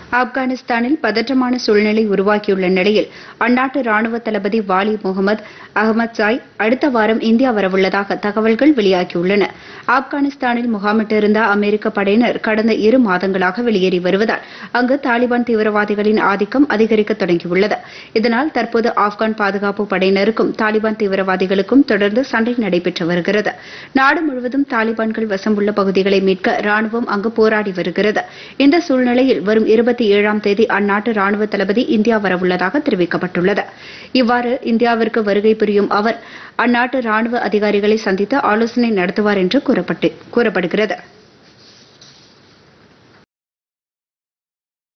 ஆப்கானிஸ்தானில் பதற்றமான சூழ்நிலை உருவாக்கியுள்ள நிலையில் அந்நாட்டு ராணுவ தளபதி வாலி முகமது அகமது சாய் அடுத்த வாரம் இந்தியா வரவுள்ளதாக தகவல்கள் வெளியாகியுள்ளன ஆப்கானிஸ்தானில் முகாமிட்டிருந்த அமெரிக்க படையினர் கடந்த இரு மாதங்களாக வெளியேறி வருவதால் அங்கு தாலிபான் தீவிரவாதிகளின் ஆதிக்கம் அதிகரிக்க தொடங்கியுள்ளது இதனால் தற்போது ஆப்கான் பாதுகாப்பு படையினருக்கும் தாலிபான் தீவிரவாதிகளுக்கும் தொடர்ந்து சண்டை நடைபெற்று வருகிறது நாடு முழுவதும் தாலிபான்கள் வசம் உள்ள பகுதிகளை மீட்க ராணுவம் அங்கு போராடி வருகிறது இந்த சூழ்நிலையில் வரும் இருபத்தி ஏழாம் தேதி அந்நாட்டு ராணுவ தளபதி இந்தியா வரவுள்ளதாக தெரிவிக்கப்பட்டுள்ளது இவ்வாறு இந்தியாவிற்கு வருகை புரியும் அவர் அந்நாட்டு ராணுவ அதிகாரிகளை சந்தித்து ஆலோசனை நடத்துவார் என்று கூறப்பட்டு- கூறப்படுகிறது